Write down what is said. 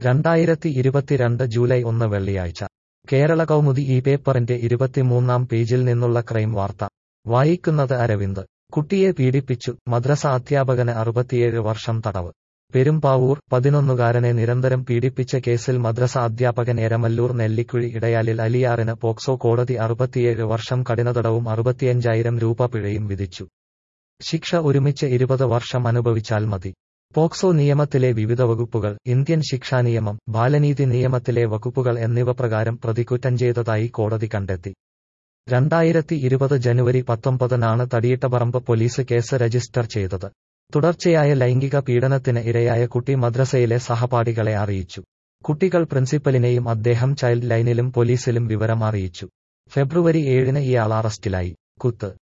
രണ്ടായിരത്തി ഇരുപത്തിരണ്ട് ജൂലൈ ഒന്ന് വെള്ളിയാഴ്ച കേരള കൗമുദി ഈ പേപ്പറിന്റെ ഇരുപത്തിമൂന്നാം പേജിൽ നിന്നുള്ള ക്രൈം വാർത്ത വായിക്കുന്നത് അരവിന്ദ് കുട്ടിയെ പീഡിപ്പിച്ചു മദ്രസ അധ്യാപകന് അറുപത്തിയേഴ് വർഷം തടവ് പെരുമ്പാവൂർ പതിനൊന്നുകാരനെ നിരന്തരം പീഡിപ്പിച്ച കേസിൽ മദ്രസ അധ്യാപകൻ എരമല്ലൂർ നെല്ലിക്കുഴി ഇടയാലിൽ അലിയാറിന് പോക്സോ കോടതി അറുപത്തിയേഴ് വർഷം കഠിനതടവും അറുപത്തിയഞ്ചായിരം രൂപ പിഴയും വിധിച്ചു ശിക്ഷ ഒരുമിച്ച് ഇരുപത് വർഷം അനുഭവിച്ചാൽ മതി പോക്സോ നിയമത്തിലെ വിവിധ വകുപ്പുകൾ ഇന്ത്യൻ ശിക്ഷാനിയമം ബാലനീതി നിയമത്തിലെ വകുപ്പുകൾ എന്നിവ പ്രകാരം പ്രതി കുറ്റം ചെയ്തതായി കോടതി കണ്ടെത്തി രണ്ടായിരത്തി ഇരുപത് ജനുവരി പത്തൊമ്പതിനാണ് തടിയിട്ടപറമ്പ് പോലീസ് കേസ് രജിസ്റ്റർ ചെയ്തത് തുടർച്ചയായ ലൈംഗിക പീഡനത്തിന് ഇരയായ കുട്ടി മദ്രസയിലെ സഹപാഠികളെ അറിയിച്ചു കുട്ടികൾ പ്രിൻസിപ്പലിനെയും അദ്ദേഹം ചൈൽഡ് ലൈനിലും പോലീസിലും വിവരം അറിയിച്ചു ഫെബ്രുവരി ഏഴിന് ഇയാൾ അറസ്റ്റിലായി കുത്ത്